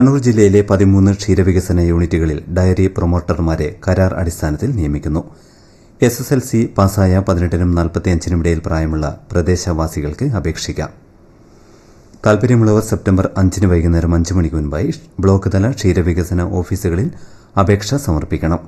കണ്ണൂർ ജില്ലയിലെ പതിമൂന്ന് ക്ഷീരവികസന യൂണിറ്റുകളിൽ ഡയറി പ്രൊമോട്ടർമാരെ കരാർ അടിസ്ഥാനത്തിൽ നിയമിക്കുന്നു എസ് എസ് എൽ സി പാസ്സായ പതിനെട്ടിനും നാൽപ്പത്തിയഞ്ചിനും ഇടയിൽ പ്രായമുള്ള പ്രദേശവാസികൾക്ക് അപേക്ഷിക്കാം താൽപര്യമുള്ളവർ സെപ്റ്റംബർ അഞ്ചിന് വൈകുന്നേരം അഞ്ച് മണിക്ക് മുൻപായി ബ്ലോക്ക് തല ക്ഷീരവികസന ഓഫീസുകളിൽ അപേക്ഷ സമർപ്പിക്കണം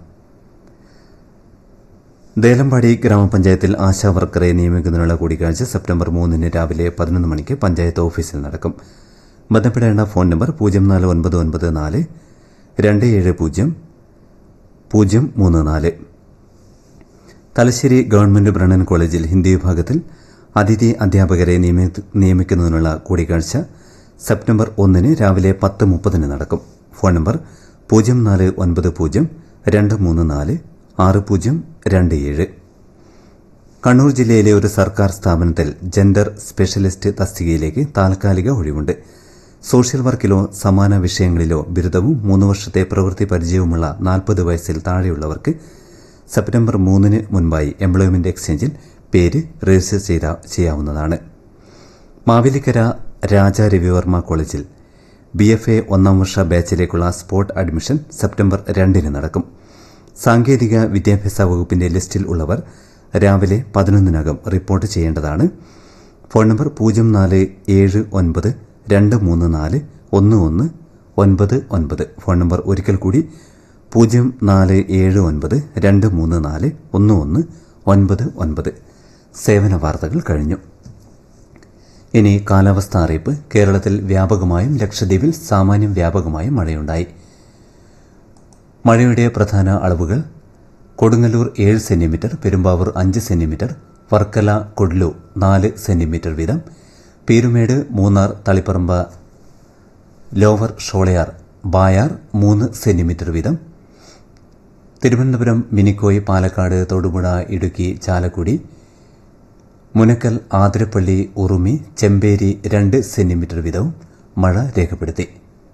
ദേലമ്പാടി ഗ്രാമപഞ്ചായത്തിൽ ആശാ വർക്കറെ നിയമിക്കുന്നതിനുള്ള കൂടിക്കാഴ്ച സെപ്റ്റംബർ മൂന്നിന് രാവിലെ പതിനൊന്ന് മണിക്ക് പഞ്ചായത്ത് ഓഫീസിൽ നടക്കും ബന്ധപ്പെടേണ്ട ഫോൺ നമ്പർ പൂജ്യം നാല് ഒൻപത് ഒൻപത് നാല് രണ്ട് ഏഴ് പൂജ്യം പൂജ്യം മൂന്ന് നാല് തലശ്ശേരി ഗവൺമെന്റ് ബ്രണ്ണൻ കോളേജിൽ ഹിന്ദി വിഭാഗത്തിൽ അതിഥി അധ്യാപകരെ നിയമി- നിയമിക്കുന്നതിനുള്ള കൂടിക്കാഴ്ച സെപ്റ്റംബർ ഒന്നിന് രാവിലെ പത്ത് മുപ്പതിന് നടക്കും ഫോൺ നമ്പർ പൂജ്യം നാല് ഒൻപത് പൂജ്യം രണ്ട് മൂന്ന് നാല് ആറ് പൂജ്യം രണ്ട് ഏഴ് കണ്ണൂർ ജില്ലയിലെ ഒരു സർക്കാർ സ്ഥാപനത്തിൽ ജെൻഡർ സ്പെഷ്യലിസ്റ്റ് തസ്തികയിലേക്ക് താൽക്കാലിക ഒഴിവുണ്ട് സോഷ്യൽ വർക്കിലോ സമാന വിഷയങ്ങളിലോ ബിരുദവും മൂന്ന് വർഷത്തെ പ്രവൃത്തി പരിചയവുമുള്ള നാൽപ്പത് വയസ്സിൽ താഴെയുള്ളവർക്ക് സെപ്റ്റംബർ മൂന്നിന് മുൻപായി എംപ്ലോയ്മെന്റ് എക്സ്ചേഞ്ചിൽ പേര് രജിസ്റ്റർ ചെയ്ത ചെയ്യാവുന്നതാണ് മാവേലിക്കര രാജ രവിവർമ്മ കോളേജിൽ ബി എഫ് എ ഒന്നാം വർഷ ബാച്ചിലേക്കുള്ള സ്പോട്ട് അഡ്മിഷൻ സെപ്റ്റംബർ രണ്ടിന് നടക്കും സാങ്കേതിക വിദ്യാഭ്യാസ വകുപ്പിന്റെ ലിസ്റ്റിൽ ഉള്ളവർ രാവിലെ പതിനൊന്നിനകം റിപ്പോർട്ട് ചെയ്യേണ്ടതാണ് ഫോൺ നമ്പർ പൂജ്യം നാല് ഏഴ് ഒൻപത് രണ്ട് മൂന്ന് നാല് ഒന്ന് ഒന്ന് ഒൻപത് ഒൻപത് ഫോൺ നമ്പർ ഒരിക്കൽ കൂടി പൂജ്യം നാല് ഏഴ് ഒൻപത് രണ്ട് മൂന്ന് നാല് ഒന്ന് ഒന്ന് ഒൻപത് ഒൻപത് സേവന വാർത്തകൾ കഴിഞ്ഞു ഇനി കാലാവസ്ഥ അറിയിപ്പ് കേരളത്തിൽ വ്യാപകമായും ലക്ഷദ്വീപിൽ സാമാന്യം വ്യാപകമായും മഴയുണ്ടായി മഴയുടെ പ്രധാന അളവുകൾ കൊടുങ്ങല്ലൂർ ഏഴ് സെന്റിമീറ്റർ പെരുമ്പാവൂർ അഞ്ച് സെന്റിമീറ്റർ വർക്കല കൊഡ്ലു നാല് സെന്റിമീറ്റർ വീതം പീരുമേട് മൂന്നാർ തളിപ്പറമ്പ് ലോവർ ഷോളയാർ ബായാർ മൂന്ന് സെന്റിമീറ്റർ വീതം തിരുവനന്തപുരം മിനിക്കോയ് പാലക്കാട് തൊടുപുഴ ഇടുക്കി ചാലക്കുടി മുനക്കൽ ആതിരപ്പള്ളി ഉറുമി ചെമ്പേരി രണ്ട് സെന്റിമീറ്റർ വീതവും മഴ രേഖപ്പെടുത്തി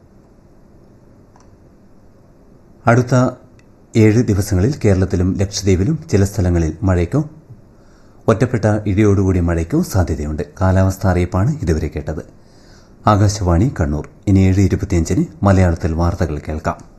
അടുത്ത ഏഴ് ദിവസങ്ങളിൽ കേരളത്തിലും ലക്ഷദ്വീപിലും ചില സ്ഥലങ്ങളിൽ മഴയ്ക്കോ ഒറ്റപ്പെട്ട ഇടിയോടുകൂടി മഴയ്ക്കോ സാധ്യതയുണ്ട് കാലാവസ്ഥ അറിയിപ്പാണ് ഇതുവരെ കേട്ടത് ആകാശവാണി കണ്ണൂർ ഇനി ഏഴ് ഇരുപത്തിയഞ്ചിന് മലയാളത്തിൽ വാർത്തകൾ കേൾക്കാം